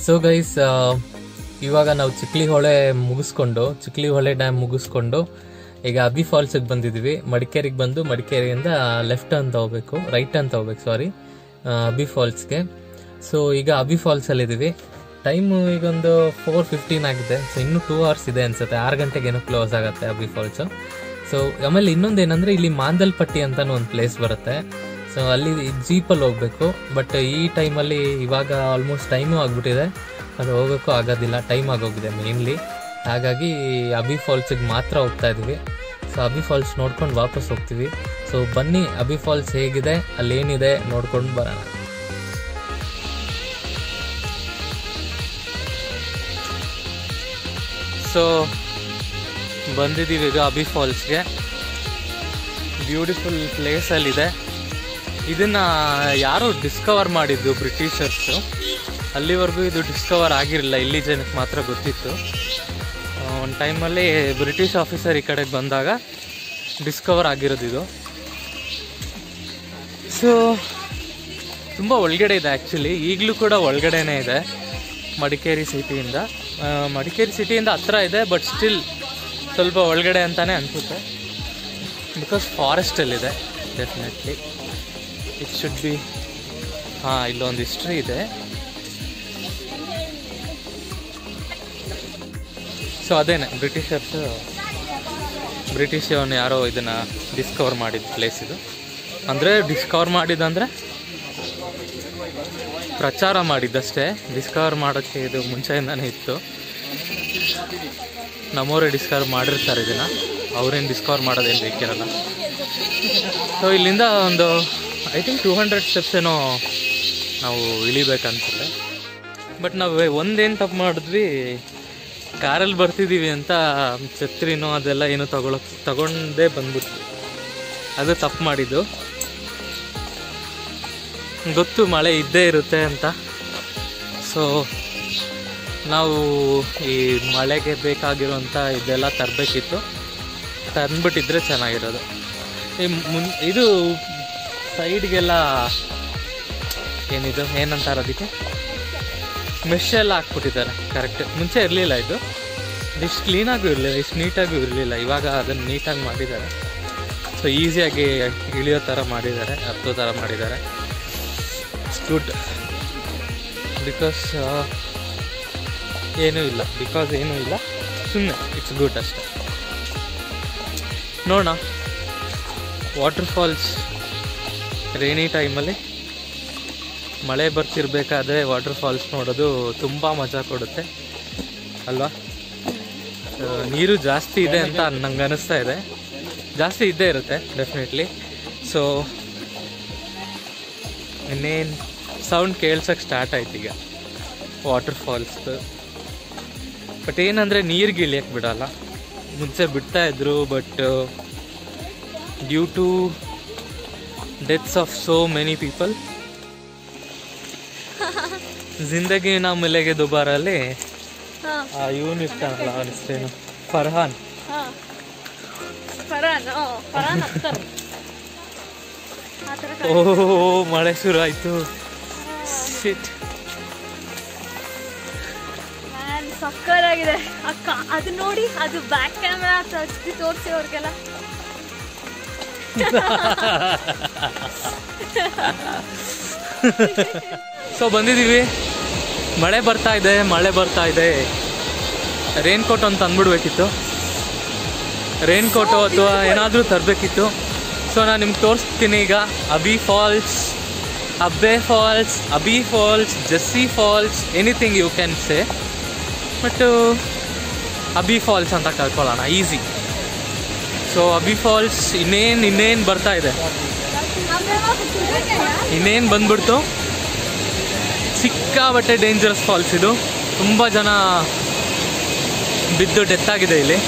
So guys ಇವಾಗ ನಾವು ಚಿಕ್ಲಿ ಹೊಳೆ ಮುಗಿಸ್ಕೊಂಡು ಚಿಕ್ಲಿ ಹೊಳೆ ಡ್ಯಾಮ್ ಮುಗಿಸ್ಕೊಂಡು ಈಗ ಅಬಿ ಫಾಲ್ಸಿಗೆ ಬಂದಿದ್ದೀವಿ ಮಡಿಕೇರಿಗೆ ಬಂದು ಮಡಿಕೇರಿಯಿಂದ ಲೆಫ್ಟ್ ಅಂತ ಹೋಗ್ಬೇಕು ರೈಟ್ ಅಂತ ಹೋಗ್ಬೇಕು ಸಾರಿ ಅಬಿ ಫಾಲ್ಸ್ಗೆ ಸೊ ಈಗ ಅಬಿ ಫಾಲ್ಸಲ್ಲಿ ಇದ್ದೀವಿ ಟೈಮು ಈಗ ಒಂದು ಫೋರ್ ಫಿಫ್ಟೀನ್ ಆಗಿದೆ ಸೊ ಇನ್ನೂ ಟೂ ಅವರ್ಸ್ ಇದೆ ಅನ್ಸುತ್ತೆ ಆರು ಗಂಟೆಗೆ ಏನೋ ಕ್ಲೋಸ್ ಆಗುತ್ತೆ ಅಬಿ ಫಾಲ್ಸು ಸೊ ಆಮೇಲೆ ಇನ್ನೊಂದು ಏನಂದ್ರೆ ಇಲ್ಲಿ ಮಾಂದಲ್ಪಟ್ಟಿ ಅಂತಾನು ಒಂದು ಪ್ಲೇಸ್ ಬರುತ್ತೆ ಸೊ ಅಲ್ಲಿ ಜೀಪಲ್ಲಿ ಹೋಗ್ಬೇಕು ಬಟ್ ಈ ಟೈಮಲ್ಲಿ ಇವಾಗ ಆಲ್ಮೋಸ್ಟ್ ಟೈಮು ಆಗ್ಬಿಟ್ಟಿದೆ ಅದು ಹೋಗೋಕ್ಕೂ ಆಗೋದಿಲ್ಲ ಟೈಮ್ ಆಗೋಗಿದೆ ಮೇನ್ಲಿ ಹಾಗಾಗಿ ಅಬಿ ಫಾಲ್ಸಿಗೆ ಮಾತ್ರ ಹೋಗ್ತಾ ಇದ್ದೀವಿ ಸೊ ಅಬಿ ಫಾಲ್ಸ್ ನೋಡ್ಕೊಂಡು ವಾಪಸ್ ಹೋಗ್ತೀವಿ ಸೊ ಬನ್ನಿ ಅಬಿ ಫಾಲ್ಸ್ ಹೇಗಿದೆ ಅಲ್ಲಿ ಏನಿದೆ ನೋಡ್ಕೊಂಡು ಬರೋಣ ಸೊ ಬಂದಿದ್ದೀವಿ ಈಗ ಅಬಿ ಫಾಲ್ಸ್ಗೆ ಬ್ಯೂಟಿಫುಲ್ ಪ್ಲೇಸಲ್ಲಿದೆ ಇದನ್ನ ಯಾರೋ ಡಿಸ್ಕವರ್ ಮಾಡಿದ್ದು ಬ್ರಿಟಿಷರ್ಸು ಅಲ್ಲಿವರೆಗೂ ಇದು ಡಿಸ್ಕವರ್ ಆಗಿರಲಿಲ್ಲ ಇಲ್ಲಿ ಜನಕ್ಕೆ ಮಾತ್ರ ಗೊತ್ತಿತ್ತು ಒಂದು ಟೈಮಲ್ಲಿ ಬ್ರಿಟಿಷ್ ಆಫೀಸರ್ ಈ ಕಡೆಗೆ ಬಂದಾಗ ಡಿಸ್ಕವರ್ ಆಗಿರೋದು ಇದು ಸೊ ತುಂಬ ಒಳಗಡೆ ಇದೆ ಆ್ಯಕ್ಚುಲಿ ಈಗಲೂ ಕೂಡ ಒಳಗಡೆನೇ ಇದೆ ಮಡಿಕೇರಿ ಸಿಟಿಯಿಂದ ಆ, ಮಡಿಕೇರಿ ಸಿಟಿಯಿಂದ ಹತ್ರ ಇದೆ ಬಟ್ ಸ್ಟಿಲ್ ಸ್ವಲ್ಪ ಒಳಗಡೆ ಅಂತಾನೆ ಅನಿಸುತ್ತೆ ಬಿಕಾಸ್ ಫಾರೆಸ್ಟಲ್ಲಿದೆ ಡೆಫಿನೆಟ್ಲಿ ಇಟ್ ಶುಡ್ ಬಿ ಹಾಂ ಇಲ್ಲೊಂದು ಹಿಸ್ಟ್ರಿ ಇದೆ ಸೊ ಅದೇನೆ ಬ್ರಿಟಿಷರ್ಸ್ ಬ್ರಿಟಿಷ್ ಅವನು ಯಾರೋ ಇದನ್ನ ಡಿಸ್ಕವರ್ ಮಾಡಿದ ಪ್ಲೇಸ್ ಇದು ಅಂದರೆ ಡಿಸ್ಕವರ್ ಮಾಡಿದಂದರೆ ಪ್ರಚಾರ ಮಾಡಿದ್ದಷ್ಟೇ ಡಿಸ್ಕವರ್ ಮಾಡೋಕ್ಕೆ ಇದು ಮುಂಚೆಯಿಂದಾನೇ ಇತ್ತು ನಮ್ಮವರೇ ಡಿಸ್ಕವರ್ ಮಾಡಿರ್ತಾರೆ ಇದನ್ನ ಅವ್ರೇನು ಡಿಸ್ಕವರ್ ಮಾಡೋದೇನು ಬೇಕಿರಲ್ಲ ಸೊ ಇಲ್ಲಿಂದ ಒಂದು I think two hundred steps ಏನೋ ನಾವು ಇಳಿಬೇಕನ್ಸುತ್ತೆ ಬಟ್ ನಾವು ಒಂದೇನು ತಪ್ಪು ಮಾಡಿದ್ವಿ ಕಾರಲ್ಲಿ ಬರ್ತಿದ್ದೀವಿ ಅಂತ ಛತ್ರಿನೋ ಅದೆಲ್ಲ ಏನು ತಗೊಳಕ್ ತಗೊಂಡೇ ಬಂದ್ಬಿಟ್ವಿ ಅದು ತಪ್ಪು ಮಾಡಿದ್ದು ಗೊತ್ತು ಮಳೆ ಇದ್ದೇ ಇರುತ್ತೆ ಅಂತ ಸೊ ನಾವು ಈ ಮಳೆಗೆ ಬೇಕಾಗಿರೋಂಥ ಇದೆಲ್ಲ ತರಬೇಕಿತ್ತು ತಂದ್ಬಿಟ್ಟಿದ್ರೆ ಚೆನ್ನಾಗಿರೋದು ಈ ಮುನ್ ಇದು ಸೈಡ್ಗೆಲ್ಲ ಏನಿದು ಏನಂತಾರೆ ಅದಕ್ಕೆ ಮೆಶ್ ಎಲ್ಲ ಹಾಕ್ಬಿಟ್ಟಿದ್ದಾರೆ ಕರೆಕ್ಟ್ ಮುಂಚೆ ಇರಲಿಲ್ಲ ಇದು ಇಷ್ಟು ಕ್ಲೀನಾಗೂ ಇರಲಿಲ್ಲ ಇಷ್ಟು ನೀಟಾಗೂ ಇರಲಿಲ್ಲ ಇವಾಗ ಅದನ್ನು ನೀಟಾಗಿ ಮಾಡಿದ್ದಾರೆ ಸೊ ಈಸಿಯಾಗಿ ಇಳಿಯೋ ಥರ ಮಾಡಿದ್ದಾರೆ ಹತ್ತೋ ಥರ ಮಾಡಿದ್ದಾರೆ ಇಟ್ಸ್ ಗುಡ್ ಬಿಕಾಸ್ ಏನೂ ಇಲ್ಲ ಬಿಕಾಸ್ ಏನೂ ಇಲ್ಲ ಸುಮ್ಮನೆ ಇಟ್ಸ್ ಗುಡ್ ಅಷ್ಟೆ ನೋಡೋಣ ವಾಟರ್ ಫಾಲ್ಸ್ ರೇನಿ ಟೈಮಲ್ಲಿ ಮಳೆ ಬರ್ತಿರ್ಬೇಕಾದ್ರೆ ವಾಟರ್ ಫಾಲ್ಸ್ ನೋಡೋದು ತುಂಬ ಮಜಾ ಕೊಡುತ್ತೆ ಅಲ್ವಾ ಆ, ನೀರು ಜಾಸ್ತಿ ಇದೆ ಅಂತ ನಂಗೆ ಅನಿಸ್ತಾ ಇದೆ ಜಾಸ್ತಿ ಇದ್ದೇ ಇರುತ್ತೆ ಡೆಫಿನೆಟ್ಲಿ ಸೊ ಇನ್ನೇನು ಸೌಂಡ್ ಕೇಳ್ಸಕ್ಕೆ ಸ್ಟಾರ್ಟ್ ಆಯ್ತು ಈಗ ವಾಟರ್ ಫಾಲ್ಸ್ ಬಟ್ ಏನಂದರೆ ನೀರಿಗೆ ಇಳಿಯಕ್ಕೆ ಬಿಡಲ್ಲ ಮುಂಚೆ ಬಿಡ್ತಾ ಇದ್ರು but due to deaths of so many people ಜಿಂದಗಿ ನಾ ಮಿಲೆಗೆ ದುಬಾರಲ್ಲಿ ಹಾ ಆ ಇವನು ಇರ್ತಾನಲ್ಲ ಅವನ ಹೆಸರೇನು ಫರ್ಹಾನ್ ಹಾ ಫರಾನ್ ಓ ಫರಾನ್ ಅಖ್ತರ್ ಆ ಥರ ಓ ಮಳೆ ಶುರು ಆಯ್ತು ಶಿಟ್ ಮ್ಯಾನ್ ಸಕ್ಕರಾಗಿದೆ ಅಕ್ಕ ಅದು ನೋಡಿ ಅದು ಬ್ಯಾಕ್ ಕ್ಯಾಮ್ರಾ ಹಚ್ಚಿ ತೋರಿಸಿ ಅವ್ರಿಗೆಲ್ಲ ಸೊ ಬಂದಿದ್ದೀವಿ ಮಳೆ ಬರ್ತಾ ಇದೆ ಮಳೆ ಬರ್ತಾ ಇದೆ ರೇನ್ ಕೋಟ್ ಅಂತ ಅಂದ್ಬಿಡ್ಬೇಕಿತ್ತು ರೇನ್ ಕೋಟು ಅಥವಾ ಏನಾದರೂ ತರಬೇಕಿತ್ತು ಸೊ ನಾನು ನಿಮ್ಗೆ ತೋರಿಸ್ತೀನಿ ಈಗ Abbey Falls Abbey Falls Abbey Falls Jessie Falls anything you can say but Abbey Falls ಅಂತ ಕರ್ಕೊಳ್ಳೋಣ ಈಸಿ ಸೊ ಅಬಿ ಫಾಲ್ಸ್ ಇನ್ನೇನು ಇನ್ನೇನು ಬರ್ತಾ ಇದೆ ಇನ್ನೇನು ಬಂದ್ಬಿಡ್ತು ಸಿಕ್ಕಾಬಟ್ಟೆ ಡೇಂಜರಸ್ ಫಾಲ್ಸ್ ಇದು ತುಂಬ ಜನ ಬಿದ್ದು ಡೆತ್ ಆಗಿದೆ ಇಲ್ಲಿ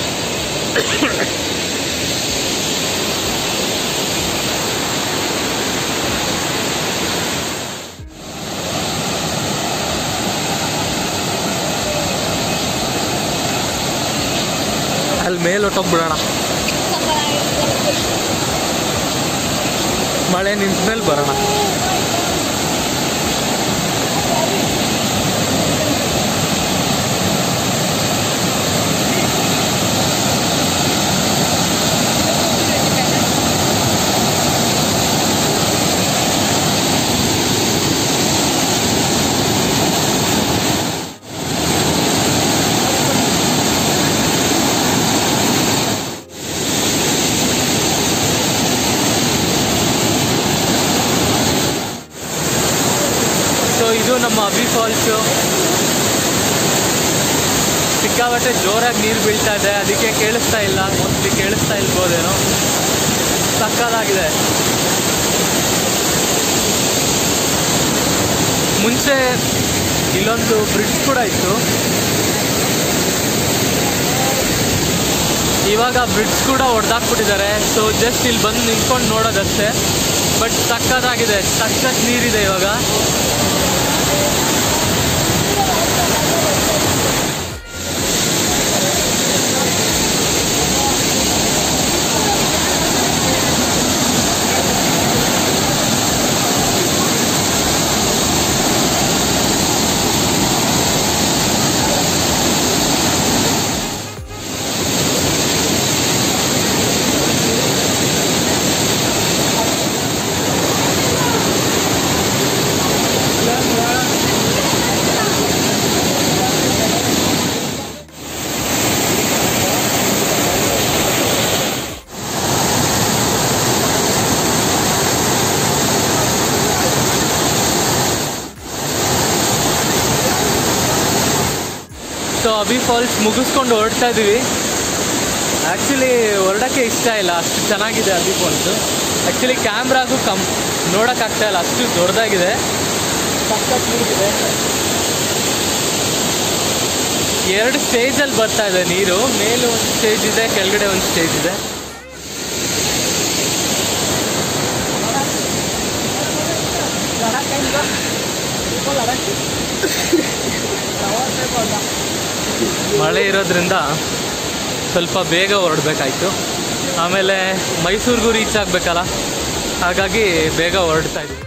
ಅಲ್ಲಿ ಮೇಲೆ ಹೊಟ್ಟೋಗ್ಬಿಡೋಣ ಮಳೆ ನಿಂತ ಮೇಲೆ ಬರೋಣ ಇದು ನಮ್ಮ ಅಬಿ ಫಾಲ್ಸು ಸಿಕ್ಕಾಬಟ್ಟೆ ಜೋರಾಗಿ ನೀರು ಬೀಳ್ತಾ ಇದೆ ಅದಕ್ಕೆ ಕೇಳಿಸ್ತಾ ಇಲ್ಲ ಮೋಸ್ಟ್ಲಿ ಕೇಳಿಸ್ತಾ ಇಲ್ಬೋದೇನೋ ಸಕ್ಕದಾಗಿದೆ ಮುಂಚೆ ಇಲ್ಲೊಂದು ಬ್ರಿಡ್ಜ್ ಕೂಡ ಇತ್ತು ಇವಾಗ ಬ್ರಿಡ್ಜ್ ಕೂಡ ಹೊಡೆದಾಕ್ಬಿಟ್ಟಿದ್ದಾರೆ ಸೊ ಜಸ್ಟ್ ಇಲ್ಲಿ ಬಂದು ನಿಂತ್ಕೊಂಡು ನೋಡೋದಷ್ಟೇ ಬಟ್ ಸಕ್ಕದಾಗಿದೆ ಸಕ್ಕತ್ ನೀರಿದೆ ಇವಾಗ ಸೊ ಅಬಿ ಫಾಲ್ಸ್ ಮುಗಿಸ್ಕೊಂಡು ಹೊರಡ್ತಾ ಇದೀವಿ ಆ್ಯಕ್ಚುಲಿ ಹೊರಡೋಕ್ಕೆ ಇಷ್ಟ ಇಲ್ಲ ಅಷ್ಟು ಚೆನ್ನಾಗಿದೆ ಅಬಿ ಫಾಲ್ಸು ಆ್ಯಕ್ಚುಲಿ ಕ್ಯಾಮ್ರಾಗೂ ಕಮ್ ನೋಡೋಕ್ಕಾಗ್ತಾ ಇಲ್ಲ ಅಷ್ಟು ದೊಡ್ಡದಾಗಿದೆ ಸಖತ್ ನೀರಿದೆ ಎರಡು ಸ್ಟೇಜಲ್ಲಿ ಬರ್ತಾ ಇದೆ ನೀರು ಮೇಲೆ ಒಂದು ಸ್ಟೇಜ್ ಇದೆ ಕೆಳಗಡೆ ಒಂದು ಸ್ಟೇಜ್ ಇದೆ ಮಳೆ ಇರೋದ್ರಿಂದ ಸ್ವಲ್ಪ ಬೇಗ ಹೊರಡ್ಬೇಕಾಯ್ತು ಆಮೇಲೆ ಮೈಸೂರಿಗೂ ರೀಚ್ ಆಗಬೇಕಲ್ಲ ಹಾಗಾಗಿ ಬೇಗ ಹೊರಡ್ತಾ ಇದ್ವಿ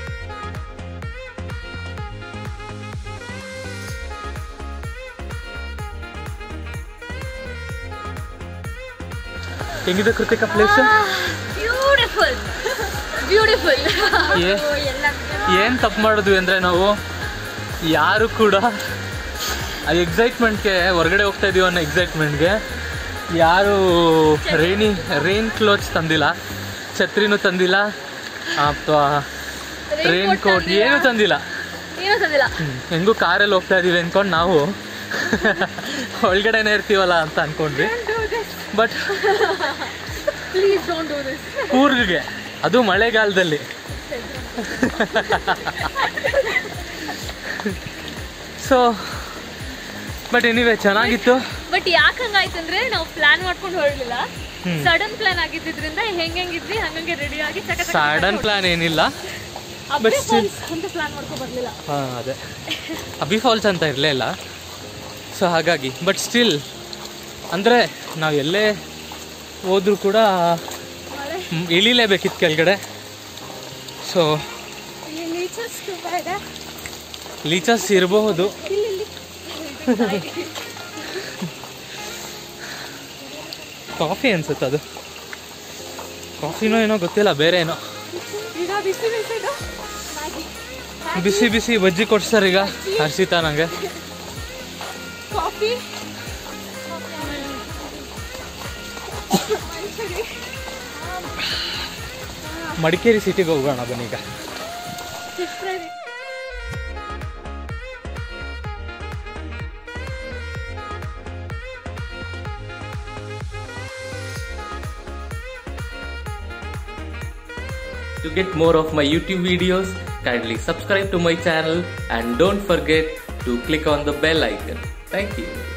ಹೆಂಗಿದೆ ಕೃತಿಕ ಪ್ಲೇಸ್ ಬ್ಯೂಟಿಫುಲ್ ಬ್ಯೂಟಿಫುಲ್ ಏ- ಏನು ತಪ್ಪು ಮಾಡಿದ್ವಿ ಅಂದರೆ ನಾವು ಯಾರು ಕೂಡ ಆ ಎಕ್ಸೈಟ್ಮೆಂಟ್ಗೆ ಹೊರಗಡೆ ಹೋಗ್ತಾ ಇದೀವಿ ಅನ್ನೋ ಎಕ್ಸೈಟ್ಮೆಂಟ್ಗೆ ಯಾರು ರೈನಿ ರೈನ್ ಕ್ಲೋತ್ಸ್ ತಂದಿಲ್ಲ ಛತ್ರಿನೂ ತಂದಿಲ್ಲ ಅಥವಾ ರೈನ್ ಕೋಟ್ ಏನೂ ತಂದಿಲ್ಲ ಏನೂ ತಂದಿಲ್ಲ ಹ್ಮ್. ಹೆಂಗೂ ಕಾರಲ್ಲಿ ಹೋಗ್ತಾ ಇದೀವಿ ಅಂದ್ಕೊಂಡು ನಾವು ಒಳಗಡೆನೇ ಇರ್ತೀವಲ್ಲ ಅಂತ ಅಂದ್ಕೊಂಡ್ವಿ but please don't do this ಕೂರ್ಗ್ಗೆ ಅದು ಮಳೆಗಾಲದಲ್ಲಿ ಸೊ ಬಟ್ ಎನಿವೆ ಚೆನ್ನಾಗಿತ್ತು ಬಟ್ ಯಾಕೆ ಹಂಗಾಯ್ತು ಅಂದ್ರೆ ನಾವು ಪ್ಲಾನ್ ಮಾಡ್ಕೊಂಡು ಹೊರಡ್ಲಿಲ್ಲ ಹ್ಮ್. ಸಡನ್ ಪ್ಲಾನ್ ಆಗಿದ್ದಿದ್ರಿಂದ ಹೆಂಗ್ ಹೆಂಗಿದ್ವಿ ಹಂಗಂಗೆ ರೆಡಿ ಆಗಿ ಚಕ ಚಕ ಚಕ ಸಡನ್ ಪ್ಲಾನ್ ಏನಿಲ್ಲ ಅಬ್ಬೆ but still- falls ಅಂತ ಪ್ಲಾನ್ ಮಾಡ್ಕೊಂಡು ಬರ್ಲಿಲ್ಲ ಹಾಂ ಅದೇ ಅಬಿ ಫಾಲ್ಸ್ ಅಂತ ಇರಲೇ ಇಲ್ಲ ಸೊ ಹಾಗಾಗಿ ಬಟ್ ಸ್ಟಿಲ್ ಅಂದರೆ ನಾವು ಎಲ್ಲೇ ಹೋದ್ರೂ ಕೂಡ ಮಳೆ ಮ್, ಇಳಿಲೇಬೇಕಿತ್ತು ಕೆಳಗಡೆ ಸೊ ಇಲ್ಲಿ ನೇಚರ್ಸ್ ತುಂಬಾ ಇದೆ ಲೀಚರ್ಸ್ ಇರಬಹುದು ಇಲ್ಲಿ ಇಲ್ಲಿ ಕಾಫಿ ಅನ್ಸುತ್ತೆ ಅದು ಕಾಫಿನೋ ಏನೋ ಗೊತ್ತಿಲ್ಲ ಬೇರೆ ಏನೋ ಈಗ ಬಿಸಿ ಬಿಸಿದು ಮ್ಯಾಗಿ ಬಿಸಿ ಬಿಸಿ ಬಜ್ಜಿ ಕೊಡ್ಸ್ತಾರೆ ಈಗ ಹರ್ಷಿತಾ ನನಗೆ ಕಾಫಿ ಮಡಿಕೇರಿ ಸಿಟಿಗೆ ಹೋಗೋಣ ಬನ್ನೀಗ To get more of my YouTube videos, kindly subscribe to my channel and don't forget to click on the bell icon. Thank you.